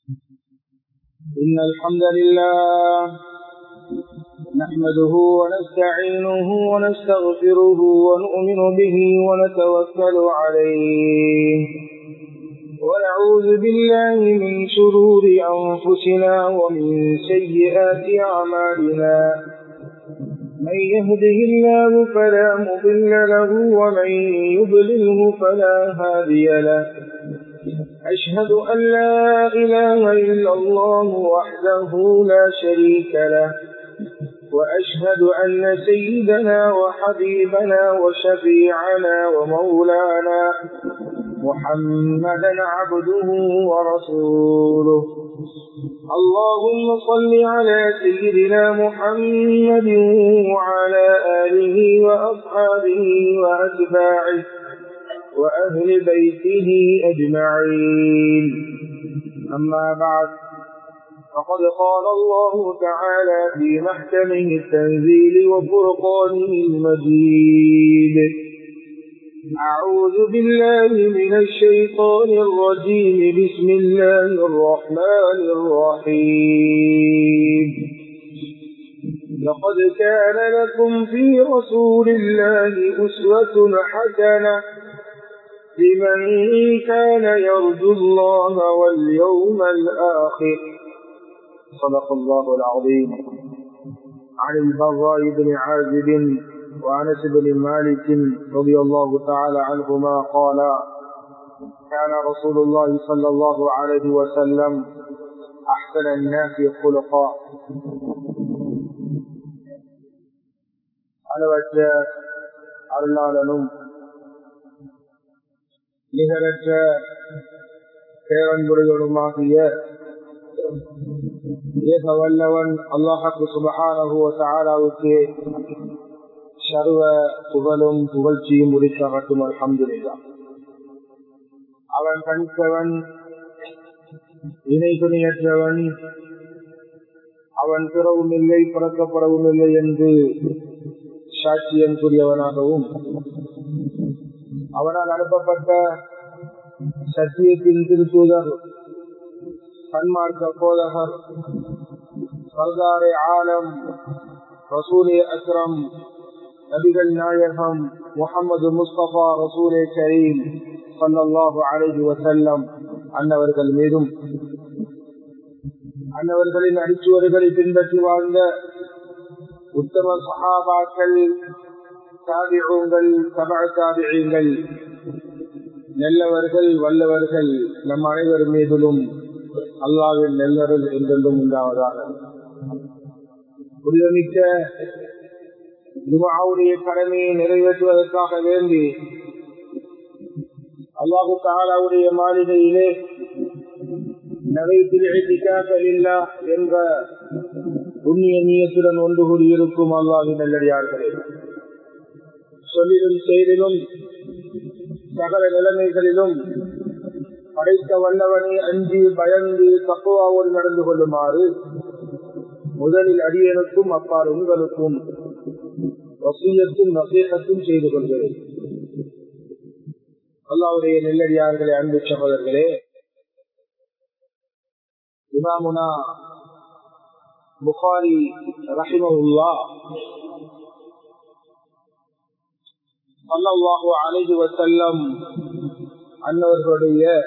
إن الحمد لله نحمده ونستعينه ونستغفره ونؤمن به ونتوكل عليه ونعوذ بالله من شرور أنفسنا ومن سيئات أعمالنا من يهده الله فلا مضل له ومن يضلله فلا هادي له أشهد أن لا إله إلا الله وحده لا شريك له وأشهد أن سيدنا وحبيبنا وشفيعنا ومولانا محمدا عبده ورسوله اللهم صل على سيدنا محمد وعلى آله وأصحابه وأتباعه وأهل بيته أجمعين أما بعد فقد قال الله تعالى في محكمه التنزيل وفرقانه المجيد أعوذ بالله من الشيطان الرجيم بسم الله الرحمن الرحيم لقد كان لكم في رسول الله أسوة حسنة لمن كان يرجو الله واليوم الآخر صدق الله العظيم عن البراء بن عازب وانس بن مالك رضي الله تعالى عنهما قال كان رسول الله صلى الله عليه وسلم احسن الناس خلقا அளவற்ற அருளாளனும் நிகரற்ற பேரன்புடையனுமாகிய ஏக வல்லவன் அல்லாஹு சுபஹானஹு தாலாவுக்கு சர்வ புகழும் புகழ்ச்சியும் உரித்தாகட்டும் அல்ஹம்துலில்லா அவன் தனித்தவன் இணை துணையற்றவன் அவன் பிறவும் இல்லை பிறக்கப்படவும் இல்லை என்று சாட்சியம் கூறியவனாகவும் அவனால் அனுப்பப்பட்ட சத்தியத்தின் திருத்தூதர் சன்மார்க்க போதகர் சர்தாரே ஆலம் ரசூலே அக்ரம் நபிகள் நாயகம் முகமது முஸ்தபா ரசூலே கரீம் சல்லாஹு அலைஹி வசல்லம் அன்னவர்கள் மீதும் அன்னவர்களின் அடிச்சுவர்களை பின்பற்றி வாழ்ந்த உத்தம சஹாபாக்கள் தாபிகள் சபா தாபிகள் நல்லவர்கள் வல்லவர்கள் நம் அனைவர் மீதிலும் அல்லாவின் நெல்லர்கள் என்றென்றும் உண்டாவதாக புரிதமிக்க துமாவுடைய கடமையை நிறைவேற்றுவதற்காக வேண்டி அல்லாஹு தாலாவுடைய மாளிகையிலே நகைப்பில்லா என்ற புண்ணிய நீயத்துடன் ஒன்று கூடியிருக்கும் அல்லாஹின் நல்லடியார்களே சொல்லிலும் செயலிலும் சகல நிலைமைகளிலும் படைத்த வல்லவனை அஞ்சி பயந்து தக்குவாவோடு நடந்து கொள்ளுமாறு முதலில் அடியனுக்கும் அப்பால் உங்களுக்கும் வசீயத்தும் நசீகத்தும் செய்து கொள்கிறேன் அல்லாவுடைய நெல்லடியார்களே அன்பு சகோதரர்களே இமாமுனா புகாரி ரஹிமவுல்லா அல்லாஹு அலைஹி வசல்லம் அன்னவர்களுடைய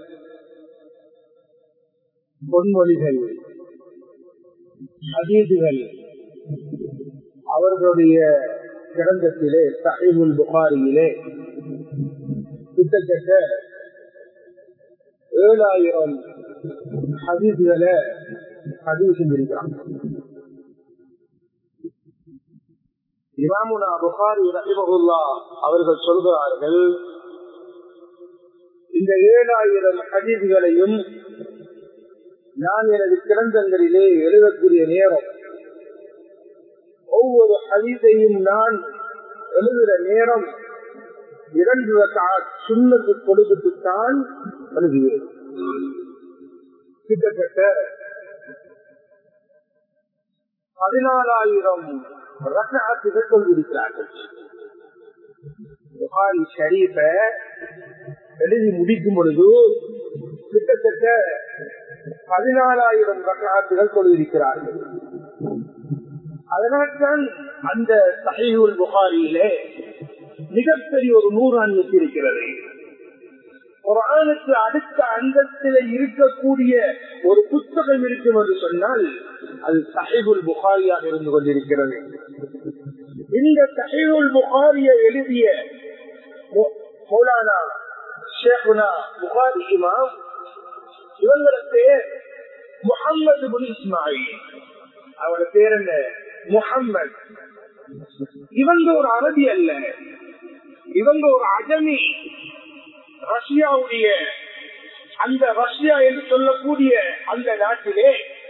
பொன்மொழிகள் அதீதுகள் அவர்களுடைய கிரந்தத்திலே சஹீபுல் புகாரியிலே கிட்டத்தட்ட ஏழாயிரம் ஹதீசுகளை பதிவு செஞ்சிருக்கிறாங்க இமாமுனா புகாரி ரஹிமகுல்லா அவர்கள் சொல்கிறார்கள் இந்த ஏழாயிரம் ஹதீசுகளையும் நான் எனது கிரந்தங்களிலே எழுதக்கூடிய நேரம் ஒவ்வொரு ஹதீஸையும் நான் எழுதுகிற நேரம் இரண்டு சுண்ணத்து கொடுத்துத்தான் எழுதுகிறேன் கிட்டத்தட்ட பதினாலாயிரம் ரகத்துகள் சொல்லியிருக்கிறார்கள் புகாரி ஷரீஃப எழுதி முடிக்கும் பொழுது கிட்டத்தட்ட பதினாலாயிரம் ரகாத்துகள் தொழுதிருக்கிறார்கள் அதனால்தான் அந்த சஹீஹுல் புகாரியிலே மிகப்பெரிய ஒரு நூறாண்டு இருக்கிறது குரானுக்கு அடுத்த அந்தத்தில் இருக்கக்கூடிய ஒரு புத்தகம் இருக்கும் என்று சொன்னால் அது சஹீபுல் புகாரியாக இருந்து கொண்டிருக்கிறது இந்த சஹீபுல் புகாரியை எழுதிய மௌலானா ஷேகுனா புகாரி இமாம் இவங்களோட பேர் முகம்மது புன் இஸ்மாயில் அவரோட பேர் என்ன முகம்மது இவங்க ஒரு அரபி அல்ல இவங்க ஒரு அஜமி ரஷ்யாவுடைய அந்த ரஷ்யா என்று சொல்லக்கூடிய அந்த நாட்டிலே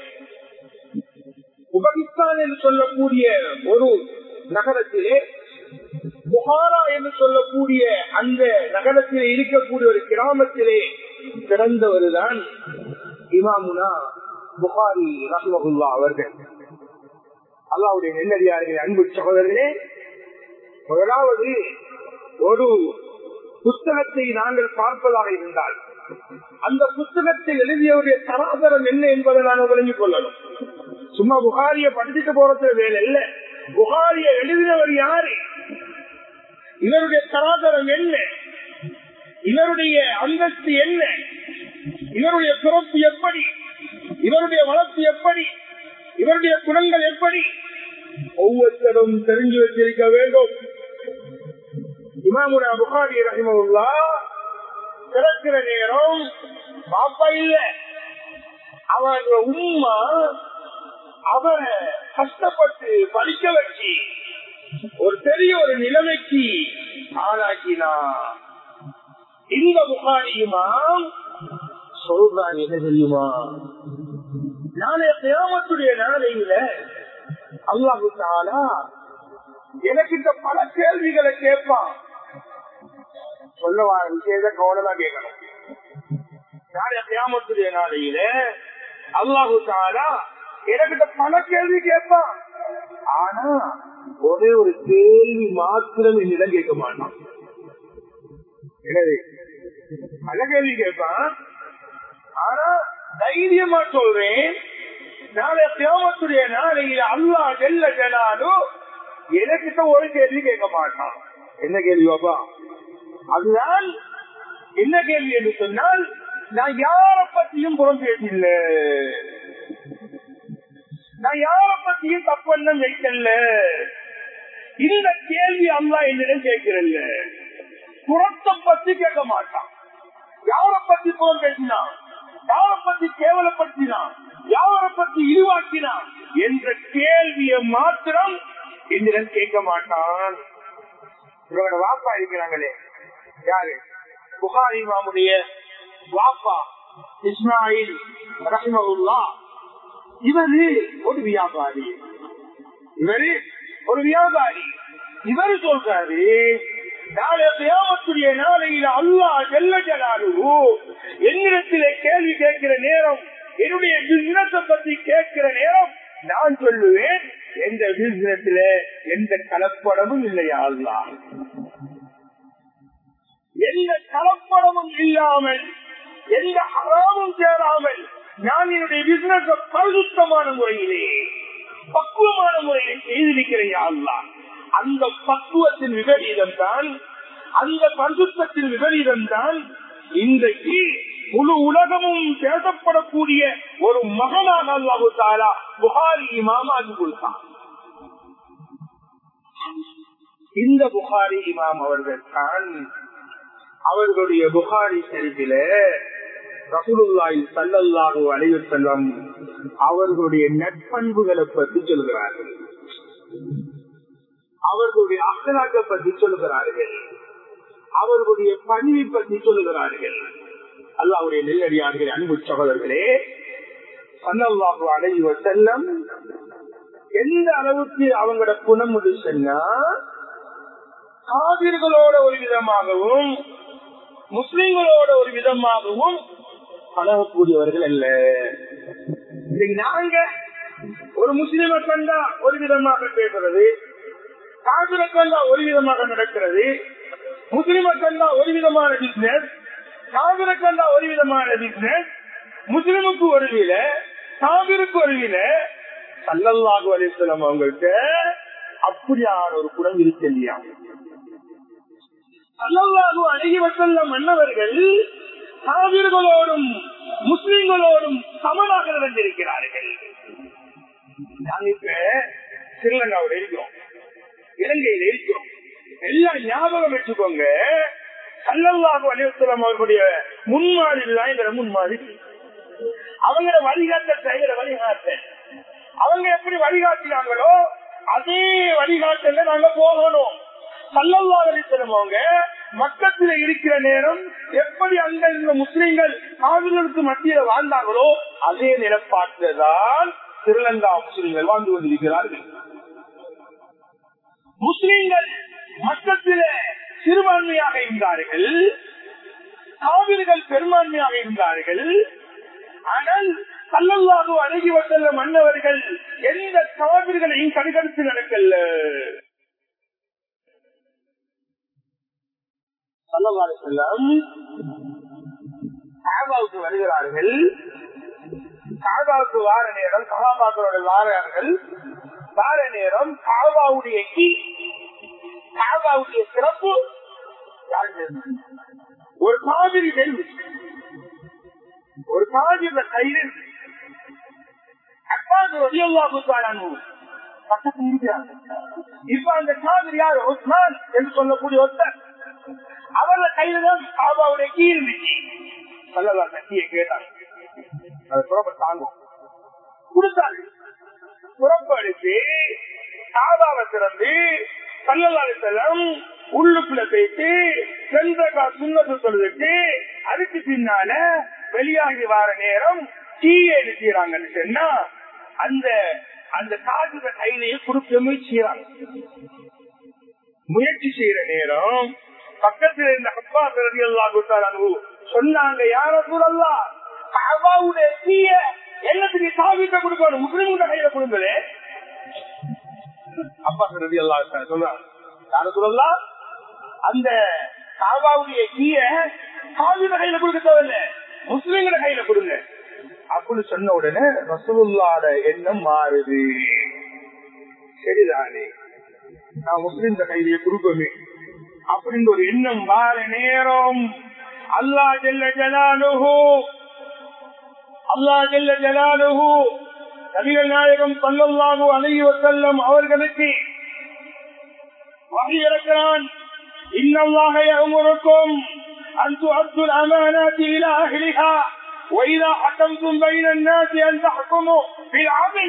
உபகிஸ்தான் என்று சொல்லக்கூடிய ஒரு நகரத்திலே புகாரா என்று சொல்லக்கூடிய அந்த நகரத்திலே இருக்கக்கூடிய ஒரு கிராமத்திலே பிறந்தவர்தான் இமாமுனா புகாரி ரஹ்மகுல்லா அவர்கள் அல்லாவுடைய நெல்லடியார்கள் அன்பு சகோதரர்களே முதலாவது ஒரு புத்தகத்தை நாங்கள் பார்ப்பதாக இருந்தால் அந்த புத்தகத்தை எழுதியவருடைய தராதரம் என்ன என்பதை நாங்கள் விளங்கிக் கொள்ளணும் சும்மா புகாரிய படிச்சுட்டு போறது வேலை இல்ல புகாரிய எழுதினவர் யாரு இவருடைய தராதரம் என்ன இவருடைய அந்தஸ்து என்ன இவருடைய பிறப்பு எப்படி இவருடைய வளர்ப்பு எப்படி இவருடைய குணங்கள் எப்படி ஒவ்வொருத்தரும் தெரிஞ்சு வச்சிருக்க வேண்டும் இமாமுனா புகாரி ரஹிமவுல்லா பிறக்கிற நேரம் பாப்பா இல்ல அவங்க உம்மா அவரை கஷ்டப்பட்டு படிக்க வச்சு ஒரு பெரிய ஒரு நிலைமைக்கு ஆளாக்கினா இந்த புகாரியுமா சொல்றாங்க என்ன தெரியுமா நாளைய கிராமத்துடைய நாளையில அல்லாஹு தாலா எனக்கு இந்த பல கேள்விகளை கேட்பான் சொல்ல விஷயத்த கவனமா கேட்கணும் நாளைய கிராமத்துடைய நாளையில அல்லாஹு தாலா எனக்கிட்ட பல கேள்வி கேட்பான் ஆனா ஒரே ஒரு கேள்வி மாத்திரம் என்னிடம் கேட்க மாட்டான் எனவே பல கேள்வி கேட்பான் ஆனா தைரியமா சொல்றேன் நாளை கிராமத்துடைய நாளையில அல்லா ஜெல்ல ஜனாலும் எனக்கிட்ட ஒரு கேள்வி கேட்க மாட்டான் என்ன கேள்வி பாப்பா அதுதான் என்ன கேள்வி என்று சொன்னால் நான் யார பத்தியும் புறம் பேசல நான் யார பத்தியும் தப்பெண்ணம் வைக்கல இந்த கேள்வி அல்லா என்னிடம் கேட்கிறல்ல புறத்தை பத்தி கேட்க மாட்டான் யார பத்தி புறம் பேசினான் யார பத்தி கேவலப்படுத்தினான் யாரை பத்தி இழிவாக்கினான் என்ற கேள்வியை மாத்திரம் என்னிடம் கேட்க மாட்டான் இவரோட வாப்பா இருக்கிறாங்களே யாரு புகாரி மாமுடைய வாப்பா இஸ்மாயில் ரஹிமவுல்லா இவரு ஒரு வியாபாரி இவரு ஒரு வியாபாரி இவரு சொல்றாரு நாளை கியாமத்துடைய நாளையில் அல்லா செல்ல ஜலாலு என்னிடத்திலே கேள்வி கேட்கிற நேரம் என்னுடைய பிசினஸ பத்தி கேட்கிற நேரம் நான் சொல்லுவேன் எந்த பிசினஸ்ல எந்த கலப்படமும் இல்லையா அல்லா எந்த கலப்படமும் இல்லாமல் எந்த அறாமும் சேராமல் நான் என்னுடைய பிசினஸ் பரிசுத்தமான முறையிலே பக்குவமான முறையிலே செய்திருக்கிறேன் அல்லா அந்த பக்குவத்தின் விபரீதம் தான் அந்த பரிசுத்தத்தின் விபரீதம் தான் இன்றைக்கு முழு உலகமும் பேசப்படக்கூடிய ஒரு மகனாக அல்லாஹு தாலா புகாரி இமாமாகி கொடுத்தான் இந்த புகாரி இமாம் அவர்கள் தான் அவர்களுடைய புகாரி சரிவில ரசூலுல்லாஹி ஸல்லல்லாஹு அலைஹி வஸல்லம் அவர்களுடைய நட்பண்புகளை பற்றி சொல்கிறார்கள் அவர்களுடைய அகலாக்க பற்றி சொல்லுகிறார்கள் அவர்களுடைய பணிவை பற்றி சொல்லுகிறார்கள் அல்லாவுடைய நெல்லடியார்கள் அன்பு சகோதரர்களே சல்லல்லாஹு அலைஹி வஸல்லம் எந்த அளவுக்கு அவங்களோட குணம் சொன்னா காவிர்களோட ஒரு விதமாகவும் முஸ்லிம்களோட ஒரு விதமாகவும் பழகக்கூடியவர்கள் அல்ல இன்னைக்கு நாங்க ஒரு முஸ்லிமை கண்டா ஒரு விதமாக பேசுறது காவிரை கண்டா ஒரு விதமாக நடக்கிறது முஸ்லிமை கண்டா ஒரு விதமான பிசினஸ் காவிரை கண்டா ஒரு விதமான பிசினஸ் முஸ்லிமுக்கு ஒரு வில சாபிருக்கு ஒரு வில சல்லல்லாஹு அலிஸ்லாம் அவங்கள்ட்ட அப்படியான ஒரு குணம் இருக்கு இல்லையா சல்லல்லாஹு அழகி வசல்ல மன்னவர்கள் சாவிர்களோடும் முஸ்லிம்களோடும் சமனாக நடந்திருக்கிறார்கள் நாங்க இப்ப ஸ்ரீலங்காவில் இருக்கிறோம் இலங்கையில் இருக்கிறோம் எல்லாம் ஞாபகம் வச்சுக்கோங்க சல்லல்லாஹு அலிவசலம் அவர்களுடைய முன்மாதிரி தான் எங்கிற முன்மாதிரி அவங்கள வழிகாட்ட செய்கிற வழிகாட்ட அவங்க எப்படி வழிகாட்டினாங்களோ அதே வழிகாட்டல நாங்க போகணும் சல்லல்லா அலிசலம் அவங்க மக்கத்துல இருக்கிற நேரம் எப்படி அங்க இருந்த முஸ்லிம்கள் காவிர்களுக்கு மத்தியில வாழ்ந்தாங்களோ அதே நிலப்பாட்டுதான் ஸ்ரீலங்கா முஸ்லிம்கள் வாழ்ந்து கொண்டிருக்கிறார்கள் முஸ்லிம்கள் மக்கத்தில சிறுபான்மையாக இருந்தார்கள் காவிர்கள் பெரும்பான்மையாக இருந்தார்கள் ஆனால் கல்லல்லாக அணுகி வந்தல்ல மன்னவர்கள் எந்த காவிர்களையும் கடுகடுத்து நடக்கல செல்லம் காபாவுக்கு வருகிறார்கள் காபாவுக்கு வார நேரம் சகாபாக்களோட வாரார்கள் வார நேரம் காபாவுடைய கீ காபாவுடைய சிறப்பு ஒரு காவிரி நெல் ஒரு காவிரி கயிறு அப்பாது இப்ப அந்த காவிரி யார் உஸ்மான் என்று சொல்லக்கூடிய ஒருத்தர் அவர கையில தான் காபாவுடைய கீ இருந்துச்சு சொல்லலாம் கட்டியை கேட்டாங்க அது புறப்ப தாங்கும் கொடுத்தாரு புறப்படுத்தி காபாவை திறந்து கல்லலாறு செல்லம் உள்ளுக்குள்ள போயிட்டு சென்றகா சுண்ணத்து சொல்லிட்டு அதுக்கு பின்னால வெளியாகி வார நேரம் தீயை செய்யறாங்கன்னு சொன்னா அந்த அந்த காதுக கையிலேயே கொடுக்க முயற்சியாங்க முயற்சி செய்யற நேரம் பக்கத்தில் இருந்த அப்பா பிறகு எல்லாம் சொன்னாங்க யார சூழல்லா அவாவுடைய தீய எல்லாத்துக்கு சாவிட்ட கொடுக்கணும் முஸ்லிம் கையில கொடுங்களே அப்பா பிறகு எல்லாம் சொல்றாங்க யார சூழல்லா அந்த காபாவுடைய கீய காவிர கையில கொடுக்க தேவையில்ல முஸ்லிம்கள கையில கொடுங்க அப்படின்னு சொன்ன உடனே ரசூல்லாட எண்ணம் மாறுது சரிதானே நான் முஸ்லிம் கையிலேயே கொடுக்கவே அப்படின்னு ஒரு எண்ணம் வார நேரம் அல்லா ஜெல்ல ஜலாலுஹு அல்லா ஜெல்ல ஜலாலுஹு நபிகள் நாயகம் சல்லல்லாஹு அலைஹி வஸல்லம் அவர்களுக்கு வகை இறக்கிறான் இன்னல்லாஹ يأمركم أن تؤدوا الأمانات إلى أهلها وإذا حكمتم بين الناس أن تحكموا بالعدل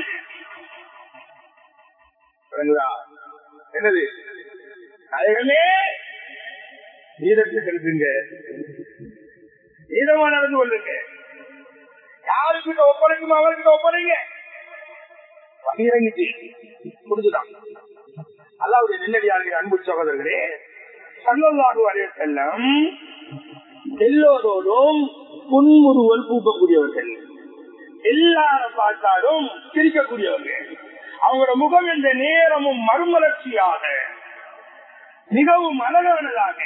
என்னது நாயகமே நீதத்தை செலுத்துங்க நீதமா நடந்து கொள்ளுங்க யாருக்கிட்ட ஒப்படைக்கும் அவர்கிட்ட ஒப்படைங்க இறங்கிச்சு கொடுத்துட்டான் அல்லாவுடைய நெல்லடியார்கள் அன்பு சகோதரர்களே சல்லல்லாஹு அலைஹி செல்லம் எல்லோரோடும் புன்முறுவல் பூக்கக்கூடியவர்கள் எல்லாரும் பார்த்தாலும் சிரிக்கக்கூடியவர்கள் அவங்களோட முகம் என்ற நேரமும் மறுமலர்ச்சியாக மிகவும் அழகானதாக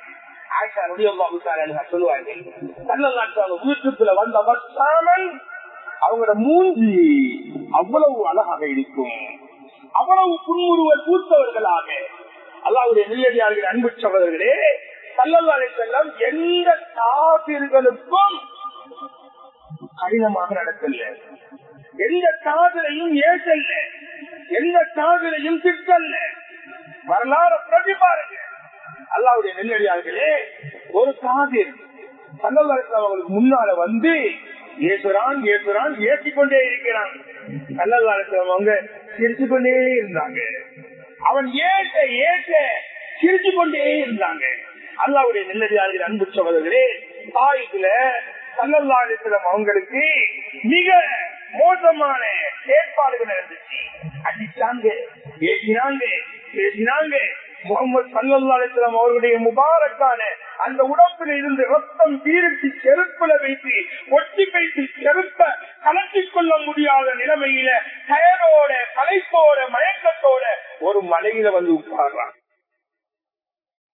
வீட்டுக்குள்ள வந்த பக்தாமன் அவங்களோட மூஞ்சி அவ்வளவு அழகாக இருக்கும் அவ்வளவு புன்முறுவல் பூத்தவர்களாக அல்லாவுடைய நிலையாளர்கள் அன்பு சகோதரர்களே கல்லல்லாரை செல்லம் எந்த காவிர்களுக்கும் கடினமாக நடக்கல எந்த காதலையும் ஏற்றல்ல எந்த காதலையும் திட்டல்ல வரலாறு பிரதி பாருங்க அல்லாவுடைய நெல்லடியார்களே ஒரு காதிர் அவங்களுக்கு முன்னால வந்து ஏசுறான் ஏசுறான் ஏற்றிக்கொண்டே இருக்கிறான் அவங்க சிரிச்சு கொண்டே இருந்தாங்க அவன் ஏற்ற ஏற்ற சிரிச்சு கொண்டே இருந்தாங்க அல்லாவுடைய நெல்லடியார்கள் அன்பு சகோதரர்களே தாயுல சல்லல்லாஹிடம் அவங்களுக்கு மிக மோசமான ஏற்பாடுகள் இருந்துச்சு அடிச்சாங்க ஏற்றினாங்க பேசினாங்க முகமது சல்லல்லாஹிடம் அவர்களுடைய முபாரக்கான அந்த உடம்பில் இருந்து ரத்தம் பீரிட்டு செருப்புல வைத்து ஒட்டி வைத்து செருப்ப கலட்டிக் கொள்ள முடியாத நிலைமையில கயரோட கலைப்போட மயக்கத்தோட ஒரு மலையில வந்து உட்கார்றான்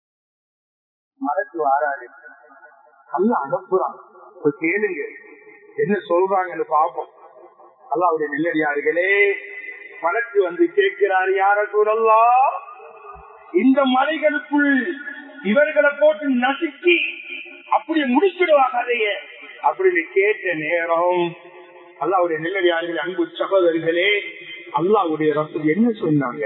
மரத்து வாராது அல்ல அனுப்புறான் கேளுங்க என்ன சொல்றாங்கன்னு பார்ப்போம் அல்லாவுடைய நெல்லடியார்களே மனக்கு வந்து கேட்கிறார் யார சூழல்லா இந்த மலைகளுக்குள் இவர்களை போட்டு நசுக்கி அப்படி முடிச்சிடுவாங்க அதைய அப்படின்னு கேட்ட நேரம் அல்லாவுடைய நெல்லடியார்கள் அன்பு சகோதரிகளே அல்லாவுடைய ரசம் என்ன சொன்னாங்க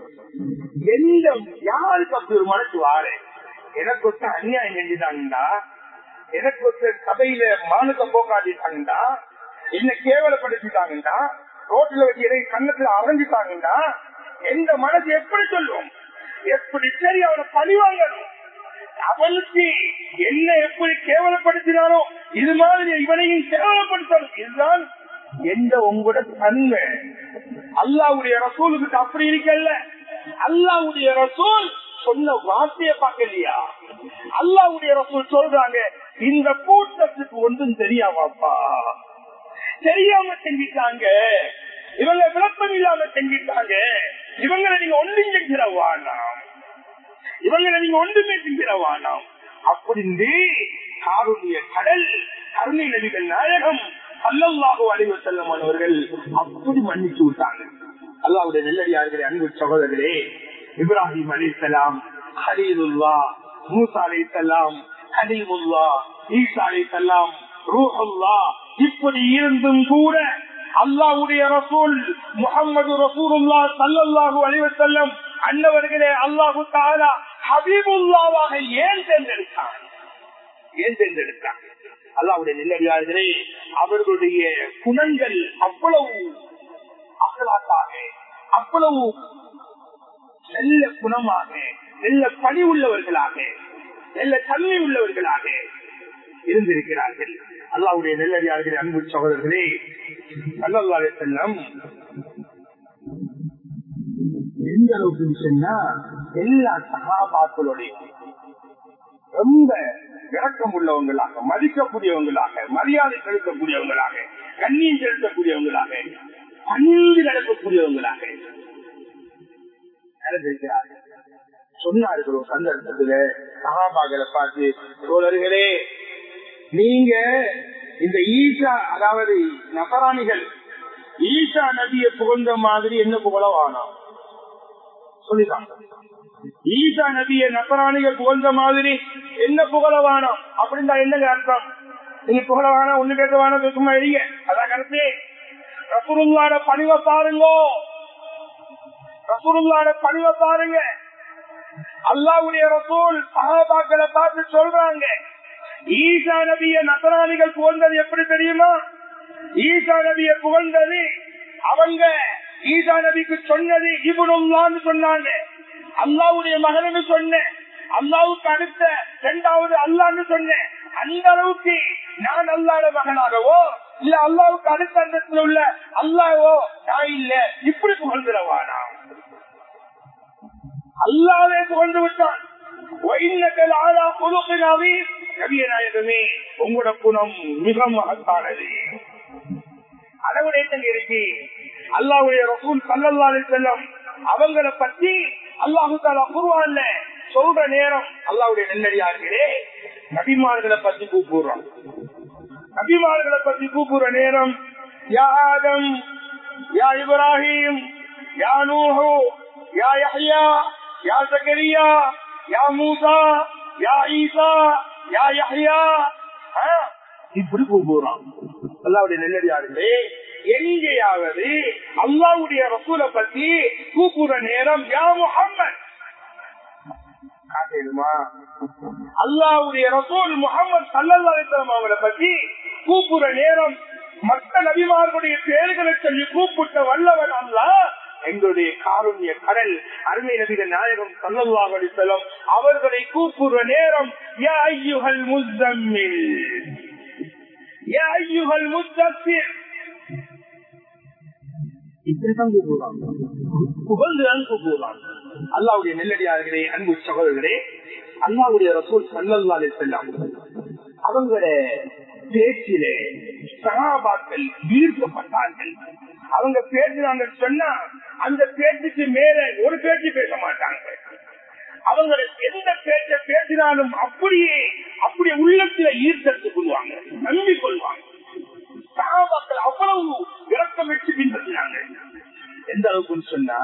எந்த யாருக்கு அப்படி ஒரு மனசு வாரு எனக்கு ஒருத்த அநியாயம் செஞ்சுட்டாங்கடா எனக்கு ஒருத்த சபையில மானுக்க போக்காட்டிட்டாங்கடா என்ன கேவலப்படுத்திட்டாங்கடா ரோட்ல வச்சு எதை கண்ணத்துல அரைஞ்சிட்டாங்கடா எந்த மனசு எப்படி சொல்லும் எப்படி சரி அவனை பழிவாங்கணும் அவனுக்கு என்ன எப்படி கேவலப்படுத்தினாரோ இது மாதிரி இவனையும் கேவலப்படுத்தணும் இதுதான் எந்த உங்களோட தன்மை அல்லாவுடைய ரசூலுக்கு அப்படி இருக்கல்ல அல்லாவுடைய ரசூல் சொன்ன வார்த்தைய பார்க்கலையா அல்லாவுடைய ரசூல் சொல்றாங்க இந்த கூட்டத்துக்கு ஒன்றும் தெரியாமாப்பா தெரியாம செஞ்சிட்டாங்க இவங்க விளப்பம் இல்லாம செஞ்சிட்டாங்க இவங்களை நீங்க ஒன்றும் செஞ்சிட வேணாம் இவங்களை நீங்க ஒன்றுமே செஞ்சிட வேணாம் அப்படின்னு காருடைய கடல் கருணை நபிகள் நாயகம் அல்லல்லாஹு அலைவ செல்லமானவர்கள் அப்படி மன்னிச்சு விட்டாங்க அல்லாவுடைய நெல்லடியார்களே அன்பு சகோதரர்களே இப்ராஹிம் அலிசலாம் ஹலீலுல்லா மூசா அலை சலாம் ஹலீமுல்லா ஈசா அலை சலாம் ரூஹல்லா இப்படி இருந்தும் கூட அல்லாவுடைய ரசூல் முகமது ரசூலுல்லா சல்லல்லாஹு அலைவ செல்லம் அன்னவர்களே அல்லாஹு தாலா ஹபீபுல்லாவாக ஏன் தேர்ந்தெடுத்தான் ஏன் தேர்ந்தெடுத்தான் அல்லாவுடைய நிலையாளர்களே அவர்களுடைய குணங்கள் அவ்வளவு அகலாக்காக அவ்வளவு நல்ல குணமாக நல்ல பணி உள்ளவர்களாக நல்ல தன்மை உள்ளவர்களாக இருந்திருக்கிறார்கள் அல்லாவுடைய நெல்லடியார்களே அன்பு சகோதரர்களே அல்லல்லாவே செல்லம் எந்த அளவுக்கு சொன்னா எல்லா சகாபாக்களுடைய ரொம்ப இறக்கம் உள்ளவங்களாக மதிக்கக்கூடியவங்களாக மரியாதை செலுத்தக்கூடியவங்களாக கண்ணியம் செலுத்தக்கூடியவங்களாக பணிந்து நடக்கக்கூடியவங்களாக நடந்திருக்கிறார்கள் சொன்னார்கள் ஒரு சந்தர்ப்பத்துல சகாபாக்களை பார்த்து சோழர்களே நீங்க இந்த ஈசா அதாவது நகராணிகள் ஈசா நதியை புகழ்ந்த மாதிரி என்ன புகழவானோம் சொல்லிட்டாங்க ஈசா நபிய நசராணிகள் புகழ்ந்த மாதிரி என்ன புகழவானம் அப்படின்னா என்னங்க அர்த்தம் நீங்க புகழவான ஒண்ணு கேட்டவான சும்மா எழுதிய அதான் கருத்து ரசூருல்லாட பணிவை பாருங்கோ ரசூருல்லாட பணிவை பாருங்க அல்லாவுடைய ரசூல் சகாபாக்களை பார்த்து சொல்றாங்க ஈசா நபிய நசராணிகள் புகழ்ந்தது எப்படி தெரியுமா ஈசா நபிய புகழ்ந்தது அவங்க ஈசா நபிக்கு சொன்னது இவனுல்லான்னு சொன்னாங்க அல்லாவுடைய மகன்னு சொன்னேன் அல்லாவுக்கு அடுத்த இரண்டாவது அல்லான்னு சொன்னேன் அந்த அளவுக்கு நான் அல்லாட மகனாகவோ இல்ல அல்லாவுக்கு அடுத்த அந்தத்தில் உள்ள அல்லாவோ நான் இல்ல இப்படி புகழ்ந்துடவானா அல்லாவே புகழ்ந்து விட்டான் நபியநாயகமே உங்களோட குணம் மிக மகத்தானது அளவுடைய இருக்கு அல்லாவுடைய ரசூல் சல்லல்லாஹு செல்லம் அவங்களை பத்தி அல்லாஹு தாலா குருவான்ல சொல்ற நேரம் அல்லாவுடைய நெல்லடியார்களே நபிமார்களை பத்தி கூப்பிடுறோம் நபிமார்களை பத்தி கூப்பிடுற நேரம் யா ஆதம் யா இப்ராஹிம் யா நூஹு யா யஹ்யா யா ஜக்கரியா யா மூசா யா ஈசா யா யஹ்யா இப்படி கூப்பிடுறான் அல்லாவுடைய நெல்லடியார்களே எங்கேயாவது அல்லாவுடைய ரசூலை பத்தி கூப்பிடுற நேரம் யா முகம்மது அல்லாவுடைய ரசூல் முகமது சல்லாஸ்லாம் அவங்களை பத்தி கூப்பிடுற நேரம் மற்ற நபிமார்களுடைய பெயர்களை சொல்லி கூப்பிட்ட வல்லவன் அல்ல எங்களுடைய காருண்ய கடல் அருமை நபிகள் நாயகம் சல்லல்லாஹ் அலிசல்லம் அவர்களை கூப்பிடுற நேரம் யா ஐயுகள் முஸ்தம்மில் யா ஐயுகள் முஸ்தசிர் இப்படித்தான் கூப்பிடுறாங்க புகழ்ந்துதான் கூப்பிடுறாங்க அல்லாவுடைய நெல்லடியார்களே அன்பு சகோதரர்களே அல்லாவுடைய ரசூல் சல்லல்லா செல்லாம் அவங்களோட பேச்சிலே சகாபாக்கள் ஈர்க்கப்பட்டார்கள் அவங்க பேசுறாங்க சொன்னா அந்த பேச்சுக்கு மேல ஒரு பேச்சு பேச மாட்டாங்க அவங்க எந்த பேச்ச பேசினாலும் அப்படியே அப்படியே உள்ளத்துல ஈர்த்தெடுத்துக் கொள்வாங்க நம்பி கொள்வாங்க சகாபாக்கள் அவ்வளவு இறக்கம் வச்சு பின்பற்றினாங்க எந்த அளவுக்குன்னு சொன்னா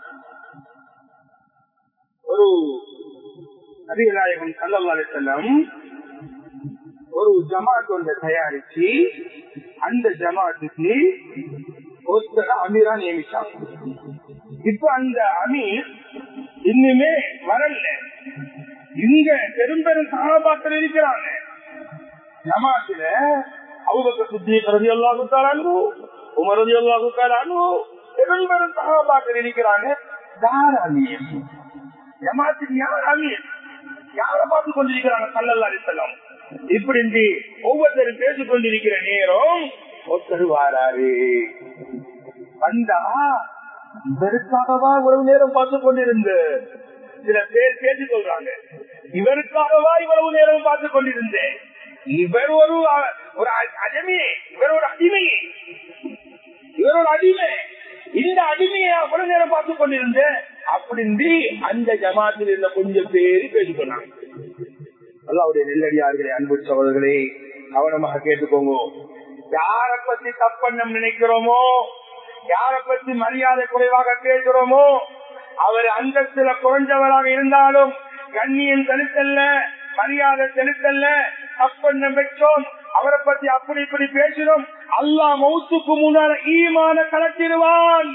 ஒரு நபிநாயகம் கல்லல்லாலே செல்லம் ஒரு ஜமாத் ஒன்றை தயாரிச்சு அந்த ஜமாத்துக்கு ஒருத்தர அமீரா நியமிச்சாங்க இப்ப அந்த அமீர் இன்னுமே வரல இங்க பெரும் பெரும் சகாபாக்கள் இருக்கிறாங்க ஜமாத்துல அவங்க சுத்தி ரதி அல்லாஹு உமர் ரதி அல்லாஹு பெரும் பெரும் சகாபாக்கள் இருக்கிறாங்க யார் அமீர் ஜமாத்துக்கு யார் அமீர் யார பார்த்து கொண்டிருக்கிறாங்க சல்லல்லா அலிசல்லாம் இப்படி ஒவ்வொருத்தரும் பேசிக் கொண்டிருக்கிற நேரம் ஒருத்தர் வாராரு வந்தா இவருக்காகவா இவ்வளவு நேரம் பார்த்து கொண்டிருந்த சில பேர் பேசிக் கொள்றாங்க இவருக்காகவா இவ்வளவு நேரம் பார்த்து கொண்டிருந்தேன் இவர் ஒரு ஒரு அடிமை இவர் ஒரு அடிமை இவர் ஒரு அடிமை இந்த அடிமையை அவ்வளவு நேரம் பார்த்து கொண்டிருந்தேன் அப்படின்னு அந்த ஜமாத்தில் இருந்த கொஞ்சம் பேரு பேசிக் கொண்டாங்க அல்லாவுடைய நெல்லடியார்களே அன்பு சகோதரர்களே கவனமாக கேட்டுக்கோங்க யார பத்தி தப்பண்ணம் நினைக்கிறோமோ யார பத்தி மரியாதை குறைவாக கேட்கிறோமோ அவர் அந்தஸ்துல குறைஞ்சவராக இருந்தாலும் கண்ணியம் செலுத்தல்ல மரியாதை செலுத்தல்ல தப்பண்ணம் பெற்றோம் அவரை பத்தி அப்படி இப்படி பேசினோம் அல்லா மௌத்துக்கு முன்னால ஈமான கலத்திடுவான்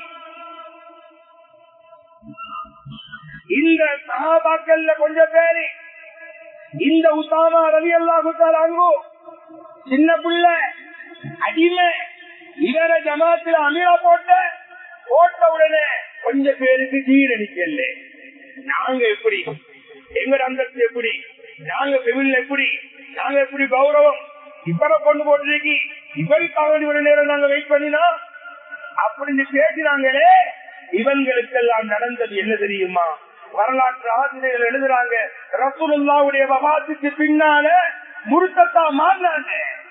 இந்த சகாபாக்கள்ல கொஞ்சம் பேரு இந்த உசாமா ரவி அல்லாஹு சின்ன புள்ள அடிமை இவர ஜமாத்துல அமீரா போட்ட போட்ட உடனே கொஞ்ச பேருக்கு ஜீரணிக்கல நாங்க எப்படி எங்க அந்தஸ்து எப்படி நாங்க பெவில் எப்படி நாங்க எப்படி கௌரவம் இவரை கொண்டு போட்டிருக்கி இவருக்காக இவ்வளவு நேரம் நாங்க வெயிட் பண்ணினா அப்படின்னு பேசினாங்களே இவங்களுக்கெல்லாம் நடந்தது என்ன தெரியுமா வரலாற்று ஆசிரியர்கள் எழுதுறாங்க ரசூலுல்லாவுடைய வபாத்துக்கு பின்னால முருத்தத்தா மாறினாங்க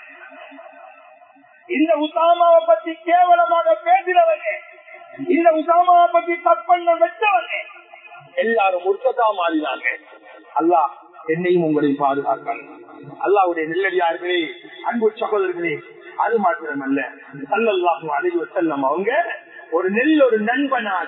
இந்த உசாமாவை பத்தி கேவலமாக பேசினவங்க இந்த உசாமாவை பத்தி தப்பண்ண வச்சவங்க எல்லாரும் முருத்தத்தா மாறினாங்க அல்லாஹ் என்னையும் உங்களையும் பாதுகாக்கணும் அல்லாவுடைய நெல்லடியார்களே அன்பு சகோதரர்களே அது மாத்திரமல்ல சல்லல்லாஹு அலைஹி வஸல்லம் அவங்க ஒரு நெல் ஒரு நண்பனாக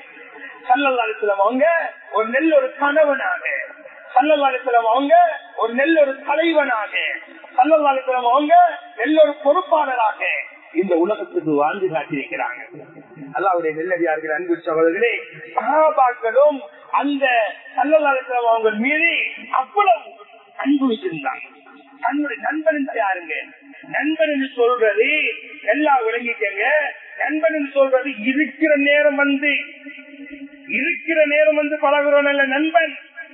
சல்லல்லாஹு அவங்க ஒரு நெல் ஒரு கணவனாக சல்லல்லாஹு அவங்க ஒரு நெல் ஒரு தலைவனாக சல்லல்லாஹு அவங்க நெல் ஒரு பொறுப்பாளராக இந்த உலகத்துக்கு வாழ்ந்து காட்டியிருக்கிறாங்க அல்லாவுடைய நெல்லடியார்கள் அன்பு சகோதரர்களே சகாபாக்களும் அந்த சல்லல்லாஹு அவங்க மீது அவ்வளவு அன்பு வச்சிருந்தாங்க தன்னுடைய நண்பன் யாருங்க நண்பன் சொல்றது எல்லாம் விளங்கிக்கங்க நண்பன் சொல்றது இருக்கிற நேரம் வந்து இருக்கிற நேரம் வந்து பழகுறவன் அல்ல நண்பன்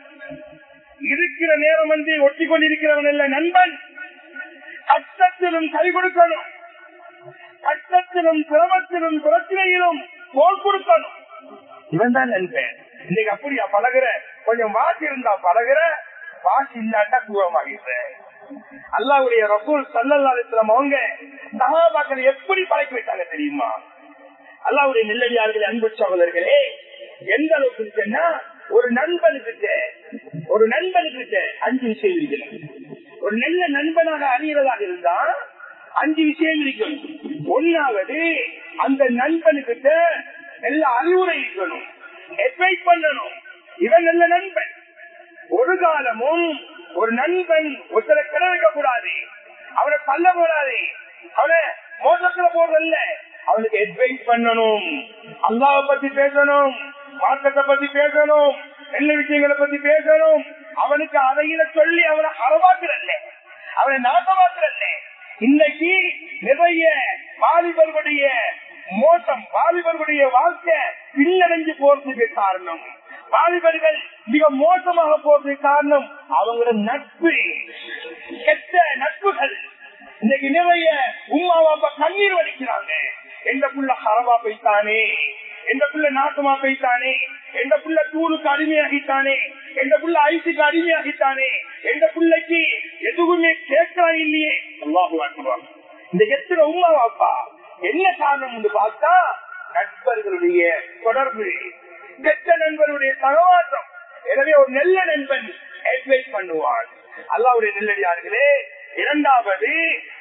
இருக்கிற நேரம் வந்து ஒட்டி கொண்டிருக்கிறவன் அல்ல நண்பன் கஷ்டத்திலும் கை கொடுக்கணும் கஷ்டத்திலும் சிரமத்திலும் பிரச்சனையிலும் தோல் கொடுக்கணும் இவன் தான் நண்பன் இன்னைக்கு அப்படியா பழகுற கொஞ்சம் வாசி இருந்தா பழகுற வாசி இல்லாட்டா தூரமாகிற அல்லாவுடைய ரசூல் சல்லல்லாஸ்லாம் அவங்க சகாபாக்கள் எப்படி பழக்கி வைத்தாங்க தெரியுமா அல்லாவுடைய நெல்லடியார்கள் அன்பு சகோதரர்களே எந்த அளவுக்கு இருக்குன்னா ஒரு நண்பனுக்கிட்ட ஒரு நண்பனுக்கிட்ட அஞ்சு விஷயம் இருக்கணும் ஒரு நல்ல நண்பனாக அறியறதாக இருந்தா அஞ்சு விஷயம் இருக்கணும் ஒன்னாவது அந்த நண்பனுக்கிட்ட நல்ல அறிவுரை இருக்கணும் அட்வைஸ் பண்ணணும் இவன் நல்ல நண்பன் ஒரு காலமும் ஒரு நண்பன் ஒருத்தரை கிடக்க கூடாது அவனை தள்ள கூடாது அவனை மோசத்துல போறதல்ல அவனுக்கு அட்வைஸ் பண்ணணும் அல்லாவை பத்தி பேசணும் மார்க்கத்தை பத்தி பேசணும் நல்ல விஷயங்களை பத்தி பேசணும் அவனுக்கு அதையில சொல்லி அவனை அறவாக்குறல்ல அவனை நாட்டமாக்குறல்ல இன்னைக்கு நிறைய வாலிபர்களுடைய மோசம் வாலிபர்களுடைய வாழ்க்கை பின்னடைஞ்சு போறதுக்கு காரணம் வாலிபர்கள் மிக மோசமாக போறதுக்கு காரணம் அவங்களோட நட்பு கெட்ட நட்புகள் இன்னைக்கு நிறைய உமா பாப்பா கண்ணீர் வடிக்கிறாங்க எந்த புள்ள ஹரவா போய்த்தானே எந்த புள்ள நாட்டுமா போய்த்தானே எந்த புள்ள டூருக்கு அடிமையாகித்தானே எந்த புள்ள ஐசிக்கு அடிமையாகித்தானே எந்த புள்ளைக்கு எதுவுமே கேட்கலாம் இல்லையே அல்லாஹுவாக்குவாங்க இந்த எத்தனை உமா பாப்பா என்ன காரணம் என்று பார்த்தா நண்பர்களுடைய தொடர்பு கெட்ட நண்பருடைய சகவாசம் எனவே ஒரு நல்ல நண்பன் அட்வைஸ் பண்ணுவான் அல்லாவுடைய நெல்லடியார்களே இரண்டாவது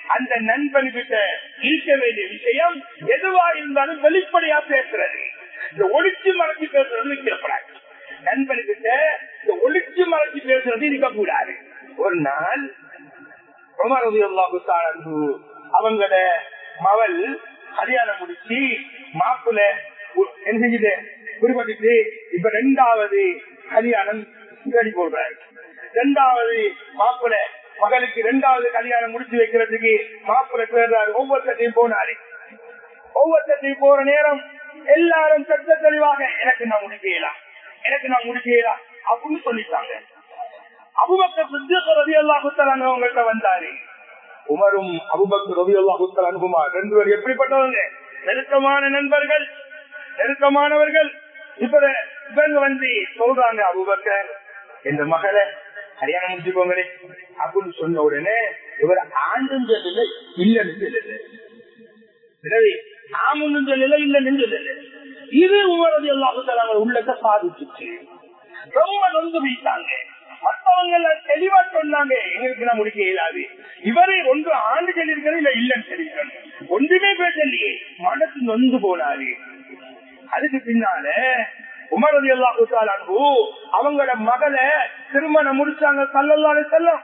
அந்த நண்பன் கிட்ட இருக்க வேண்டிய விஷயம் எதுவா இருந்தாலும் வெளிப்படையா பேசுறது இந்த ஒளிச்சு மறைச்சு பேசுறது இருக்கக்கூடாது நண்பன் கிட்ட இந்த ஒளிச்சு மறைச்சு பேசுறது இருக்கக்கூடாது ஒரு நாள் உமர் ரலியல்லாஹு தஆலா அன்ஹு அவங்களோட மவள் கல்யாணம் முடிச்சு மாப்பிள்ள என்ன செஞ்சுட்டு குறிப்பிட்டு இப்ப ரெண்டாவது கல்யாணம் தேடி போடுறாரு ரெண்டாவது மாப்பிள்ள மகளுக்கு ரெண்டாவது கல்யாணம் முடிச்சு வைக்கிறதுக்கு மாப்பிள்ள தேடுறாரு ஒவ்வொருத்தையும் போனாரு ஒவ்வொருத்தையும் போற நேரம் எல்லாரும் சட்ட தெளிவாக எனக்கு நான் முடிக்கலாம் எனக்கு நான் முடிக்கலாம் அப்படின்னு சொல்லிட்டாங்க அபுபக்கர் சித்திக் ரவி அல்லாஹுத்தலாங்க அவங்கள்ட்ட வந்தாரு உமரும் அபுபக்கர் ரவி அல்லாஹுத்தல் அனுகுமார் ரெண்டு பேர் எப்படிப்பட்டவங்க நெருக்கமான நண்பர்கள் நெருக்கமானவர்கள் இப்ப இவங்க வந்து சொல்றாங்க அபுபக்கர் இந்த மகளை கல்யாணம் முடிச்சுக்கோங்களே அப்படின்னு சொன்ன உடனே இவர் ஆண்டும் சொல்லல இல்லைன்னு சொல்லல எனவே ஆமுன்னு சொல்லல இல்லைன்னு சொல்லல இது உமரது எல்லாத்துக்கும் உள்ளத்தை சாதிச்சுச்சு ரொம்ப நொந்து வைத்தாங்க மற்றவங்க எல்லாம் தெளிவா சொன்னாங்க எங்களுக்கு நான் முடிக்க இயலாது இவரு ஒன்று ஆண்டு சொல்லியிருக்கிறது இல்ல இல்லன்னு சொல்லியிருக்காங்க ஒன்றுமே பேசலையே மனசு நொந்து போனாரு அதுக்கு பின்னால உமரது எல்லா குத்தாலு அவங்களோட மகளை திருமணம் முடிச்சாங்க சல்லல்லாலே செல்லம்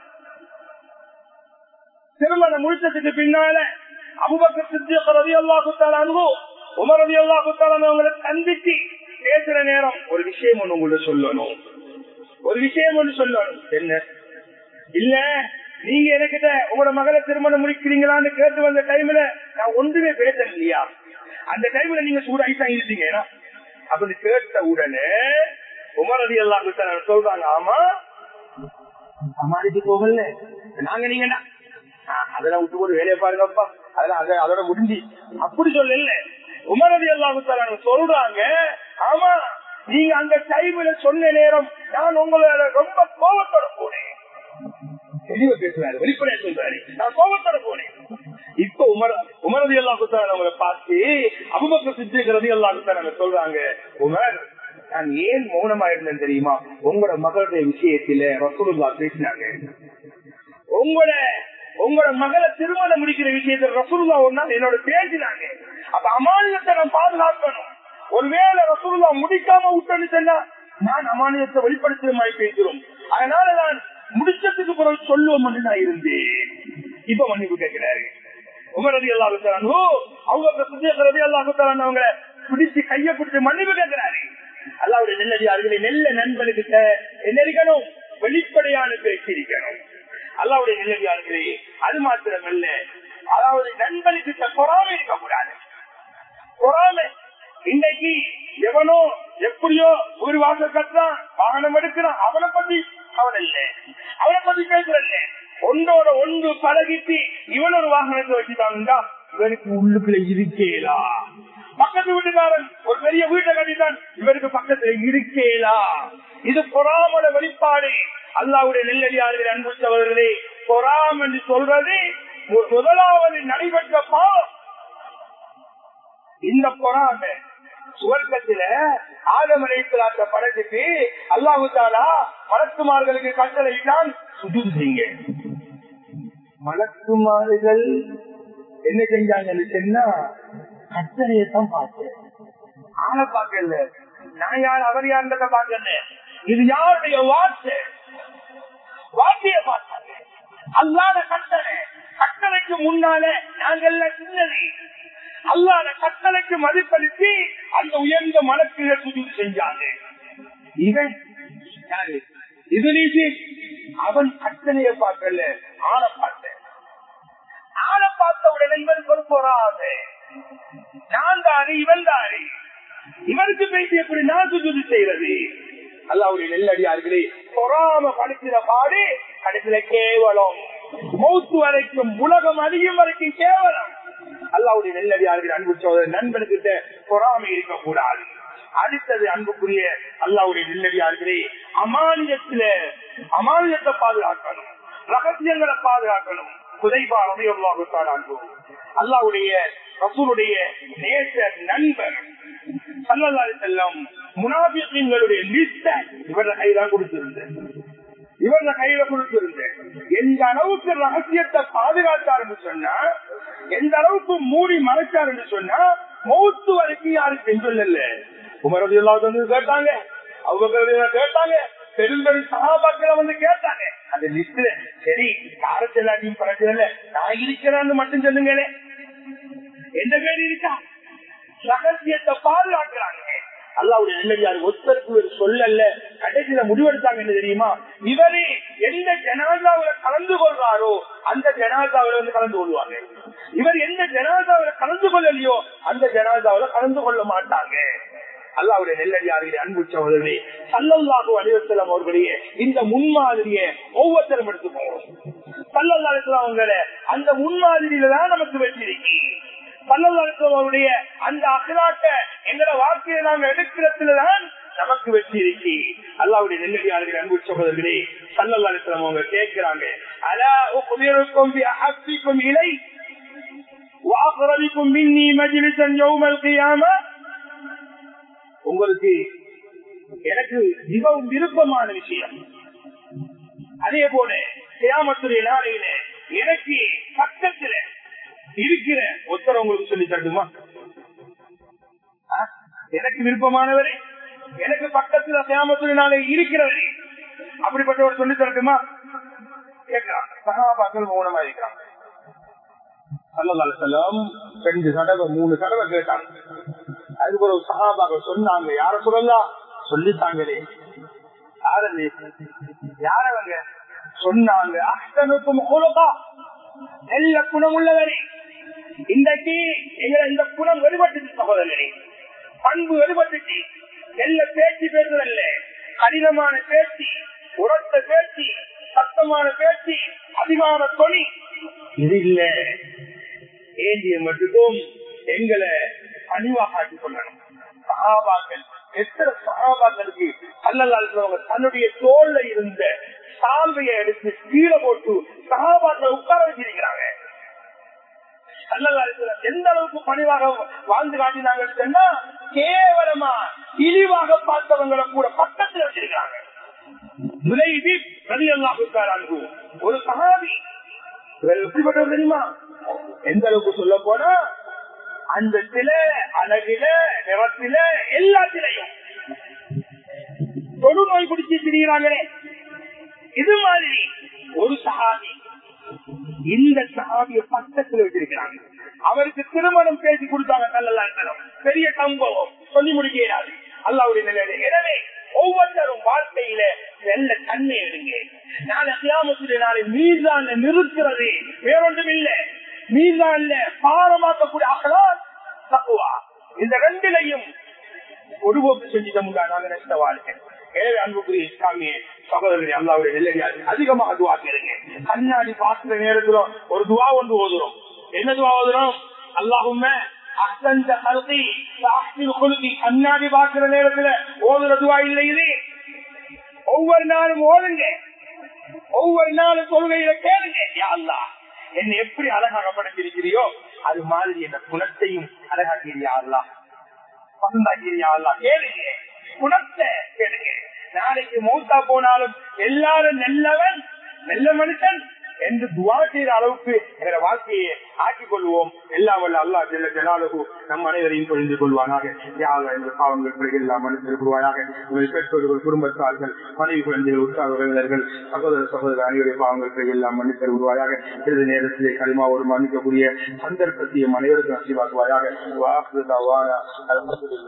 திருமணம் முடிச்சதுக்கு பின்னால அபுபக்க சித்திய ரவி அல்லா குத்தாலு உமர் ரவி அல்லா குத்தாலு அவங்களை சந்திச்சு பேசுற நேரம் ஒரு விஷயம் ஒண்ணு உங்கள்ட்ட சொல்லணும் ஒரு விஷயம் ஒண்ணு சொல்லணும் என்ன இல்ல நீங்க எனக்கிட்ட உங்களோட மகளை திருமணம் முடிக்கிறீங்களான்னு கேட்டு வந்த டைம்ல நான் ஒன்றுமே பேசல இல்லையா அந்த டைம்ல நீங்க சூடாயிட்டா இருந்தீங்க அப்படி கேட்ட உடனே உமரதி எல்லாம் சொல்றாங்க ஆமா சமாளிச்சு போகல நாங்க நீங்க அதெல்லாம் விட்டு போட்டு வேலையை பாருங்கப்பா அதெல்லாம் அத அதோட முடிஞ்சு அப்படி சொல்லல உமரதி எல்லாம் சொல்றாங்க ஆமா நீங்க அந்த டைம்ல சொன்ன நேரம் நான் உங்களோட ரொம்ப கோபத்தோட போனேன் தெளிவா பேசுறாரு வெளிப்படையா சொல்றாரு நான் கோபத்தோட போனேன் இப்ப உமர் உமரதி எல்லா குத்தான அவங்களை பார்த்து அபுபக்க சித்திக்கிறது எல்லா குத்தான சொல்றாங்க உமர் நான் ஏன் மௌனமா இருந்தேன் தெரியுமா உங்களோட மகளுடைய விஷயத்தில ரசூலுல்லா பேசினாங்க உங்களோட உங்களோட மகளை திருமணம் முடிக்கிற விஷயத்துல ரசூலுல்லா ஒரு நாள் என்னோட பேசினாங்க அப்ப அமானியத்தை நான் பாதுகாக்கணும் ஒருவேளை ரசூலுல்லா முடிக்காம விட்டேன்னு சொன்னா நான் அமானியத்தை வெளிப்படுத்துற மாதிரி பேசுறோம் அதனால நான் முடிச்சதுக்கு பிறகு சொல்லுவோம் என்று நான் இருந்தேன் இப்ப மன்னிப்பு கேட்கிறாரு உமரதி எல்லாரும் அவங்க சுத்தியரதி எல்லாரும் அவங்க பிடிச்சு கைய பிடிச்சு மன்னிப்பு கேட்கிறாரு அல்லாவுடைய நெல்லடியார்களை நெல்ல நண்பனுக்கிட்ட என்ன இருக்கணும் வெளிப்படையான பேச்சு இருக்கணும் அல்லாவுடைய நெல்லடியார்களே அது மாத்திரமல்ல அதாவது நண்பனுக்கிட்ட பொறாமை இருக்கக்கூடாது பொறாமை இன்னைக்கு எவனோ எப்படியோ ஒரு வாசல் கட்டுறான் வாகனம் எடுக்கிறான் அவனை பத்தி அவன் இல்ல அவனை பத்தி பேசுறல்ல ஒன்றோட ஒன்று பழகிட்டு இவன் ஒரு வாகனத்தை வச்சுட்டாங்க இவனுக்கு உள்ளுக்குள்ள இருக்கேலா பக்கத்து வீட்டுக்காரன் ஒரு பெரிய வீட்டை கட்டிட்டான் இவருக்கு பக்கத்துல இருக்கேலா இது பொறாமல வெளிப்பாடு அல்லாவுடைய நெல்லடியார்கள் அன்புச்சவர்களே பொறாம் என்று சொல்றது முதலாவது நடைபெற்ற பாவம் இந்த பொறாமை சுவர்க்கத்தில ஆதமலைத்தலாத்த படத்துக்கு அல்லாஹு தாலா மலக்குமார்களுக்கு கட்டளையிட்டான் சுஜூது செய்யுங்க மலக்குமார்கள் என்ன செஞ்சாங்கன்னு சொன்னா கட்டளையத்தான் பார்த்தேன் ஆளை பார்க்கல நான் யார் அவர் யாருன்றத பார்க்கல இது யாருடைய வார்த்தை வார்த்தைய பார்த்தாங்க அல்லாத கட்டளை கட்டளைக்கு முன்னால நாங்கெல்லாம் சின்னது அல்லாத கட்டளைக்கு மதிப்பளித்து அந்த உயர்ந்த மனத்தில சுஜூது செஞ்சாங்க இவன் யாரு இது அவன் கட்டளைய பார்க்கல ஆளை பார்த்த ஆளை பார்த்த உடனே இவன் பொறுப்போறாது நான் தாரு இவன் தாரு இவனுக்கு பேசி எப்படி நான் சுஜூது செய்யறது அல்லாவுடைய நெல்லடியார்களே பொறாம படுக்கிற பாடு கடைசியில கேவலம் மௌத்து வரைக்கும் உலகம் அதிகம் வரைக்கும் கேவலம் அல்லாவுடைய நெல்லடியார்கள் அன்பு சோதரர் நண்பனுக்கிட்ட பொறாமை இருக்கக்கூடாது அடுத்தது அன்புக்குரிய அல்லாவுடைய நெல்லடியார்களே அமானியத்தில அமானியத்தை பாதுகாக்கணும் ரகசியங்களை பாதுகாக்கணும் குதைபா ரவியல்லாவுத்தான் அன்பு அல்லாவுடைய ரசூலுடைய நேச நண்பர் சல்லல்லாஹு செல்லம் முனாபிகளுடைய லிஸ்ட இவர கைதான் கொடுத்திருந்தேன் இவர கையில கொடுத்திருந்தேன் எந்த அளவுக்கு ரகசியத்தை பாதுகாத்தாருன்னு சொன்னா எந்த அளவுக்கு மூடி மறைச்சாருன்னு சொன்னா மௌத்து வரைக்கும் யாருக்கு சொல்லல உமரது எல்லாவது வந்து கேட்டாங்க அவங்க கேட்டாங்க பெரும் பெரும் சகாபாக்களை வந்து கேட்டாங்க அந்த லிஸ்ட்ல சரி யாருக்கு எல்லாத்தையும் பிரச்சனை இல்ல நான் இருக்கிறேன்னு மட்டும் சொல்லுங்களே எந்த பேர் இருக்கா ரகசியத்தை பாதுகாக்கிறாங்க அல்லாவுடைய நல்லடியார் ஒருத்தருக்கு ஒரு சொல்லல கடைசியில முடிவெடுத்தாங்க என்ன தெரியுமா இவரே எந்த ஜனாதாவில கலந்து கொள்றாரோ அந்த ஜனாதாவில வந்து கலந்து கொள்வாங்க இவர் எந்த ஜனாதாவில கலந்து கொள்ளலையோ அந்த ஜனாதாவில கலந்து கொள்ள மாட்டாங்க அல்லாவுடைய நெல்லடியார்களே அன்பு சகோதரே சல்லல்லாஹு அலிவசலம் அவர்களுடைய இந்த முன்மாதிரியை ஒவ்வொருத்தரும் எடுத்துக்கோங்க சல்லல்லா அவங்கள அந்த முன்மாதிரியில தான் நமக்கு வெற்றி இருக்கு பல்லவர்களுடைய அந்த அகலாட்ட எங்களை வாழ்க்கையை நாங்க எடுக்கிறதுலதான் நமக்கு வெற்றி இருக்கு அல்லாவுடைய நெல்லடியாளர்கள் அன்பு சகோதரர்களே சல்லல்லாஸ்லாம் அவங்க கேட்கிறாங்க அலா உபயோகம் அப்பிக்கும் இலை வாக்குறவிக்கும் மின்னி மஜிலிசன் யௌமல் கியாமா உங்களுக்கு எனக்கு மிகவும் விருப்பமான விஷயம் அதே போல கியாமத்துடைய நாளையில எனக்கு பக்கத்துல இருக்கிற ஒருத்தர் உங்களுக்கு சொல்லி தரட்டுமா எனக்கு விருப்பமானவரே எனக்கு பக்கத்துல சேமத்துல நாளை இருக்கிறவரே அப்படிப்பட்டவர் சொல்லி தரட்டுமா கேட்கிறாங்க சகாபாக்கள் மௌனமா இருக்கிறாங்க செல்லம் ரெண்டு தடவை மூணு தடவை கேட்டாங்க அதுக்கு ஒரு சகாபாக்கள் சொன்னாங்க யார சொல்லலாம் சொல்லித்தாங்களே யாரது யாரவங்க சொன்னாங்க அஷ்டனுக்கும் நல்ல குணம் உள்ளவரே இன்றைக்கு எங்களை இந்த குணம் வெளிப்பட்டுச்சு சகோதரனே பண்பு வெளிப்பட்டுச்சு நல்ல பேச்சு பேசுதல்ல கடினமான பேச்சு உரத்த பேச்சு சத்தமான பேச்சு அதிகார தொனி இது இல்ல ஏந்திய மட்டுக்கும் எங்களை பணிவாக ஆக்கிக் கொள்ளணும் சகாபாக்கள் எத்தனை சகாபாக்களுக்கு அல்லல்லாங்க தன்னுடைய தோல்ல இருந்த சால்வையை எடுத்து கீழே போட்டு சகாபாக்களை உட்கார வச்சிருக்கிறாங்க எந்த அளவுக்கு பணிவாக வாழ்ந்து காட்டினாங்கன்னு சொன்னா கேவலமா இழிவாக பார்த்தவங்களை கூட பக்கத்தில் வச்சிருக்காங்க ஒரு சகாபி எப்படிப்பட்டவர் தெரியுமா எந்த அளவுக்கு சொல்ல போனா அந்த சில அழகில நிறத்தில எல்லாத்திலையும் தொழு நோய் பிடிச்சி திரிகிறாங்களே இது மாதிரி ஒரு சகாபி இந்த சகாபிய பக்கத்தில் வச்சிருக்கிறாங்க அவருக்கு திருமணம் பேசி கொடுத்தாங்க கல்லலாம் பெரிய சம்பவம் சொல்லி முடிக்கிறாரு அல்லாவுடைய நிலையில எனவே ஒவ்வொருத்தரும் வாழ்க்கையில நல்ல தன்மை எடுங்க நாளை கிராமத்துடைய நாளை மீதான நிறுத்துறது வேறொன்றும் இல்ல மீதான்ல பாரமாக்கக்கூடிய ஆகலாம் தப்புவா இந்த ரெண்டிலையும் ஒருபோக்கு செஞ்சுட்டோம்னா நாங்க நஷ்ட வாழ்க்கை எனவே அன்புக்குரிய இஸ்லாமிய சகோதரர்கள் அல்லாவுடைய நெல்லடியாரு அதிகமாக துவா கேளுங்க கண்ணாடி பாக்குற நேரத்துல ஒரு துவா ஒன்று ஓதுறோம் என்ன துவா ஓதுறோம் அல்லாஹுமே அசந்த கருதி கொளுத்தி கண்ணாடி பாக்குற நேரத்துல ஓதுற துவா இல்லை இது ஒவ்வொரு நாளும் ஓதுங்க ஒவ்வொரு நாளும் கொள்கையில கேளுங்க அல்லா என்னை எப்படி அழகாக படைத்திருக்கிறியோ அது மாதிரி என்ற குணத்தையும் அழகாக்கிறியா அல்லா பசந்தாக்கிறியா அல்லா கேளுங்க குணத்தை கேளுங்க நாளைக்கு மௌத்தா போனாலும் எல்லாரும் நல்லவன் நல்ல மனுஷன் என்று துவா செய்த அளவுக்கு என்ற வாழ்க்கையை ஆக்கிக் கொள்வோம் எல்லாம் வல்ல அல்லா ஜெல்ல ஜனாலகு நம் அனைவரையும் புரிந்து கொள்வானாக யாரும் எங்கள் பாவங்கள் பிறகு எல்லாம் மனுஷர் கொள்வாயாக உங்கள் பெற்றோர்கள் குடும்பத்தார்கள் மனைவி குழந்தைகள் உற்சாக உறவினர்கள் சகோதர சகோதர அனைவருடைய பாவங்கள் பிறகு எல்லாம் மன்னித்தர் உருவாயாக சிறிது நேரத்திலே களிமாவோடு மன்னிக்கக்கூடிய சந்தர்ப்பத்தையும் அனைவருக்கும் நசிவாக்குவாயாக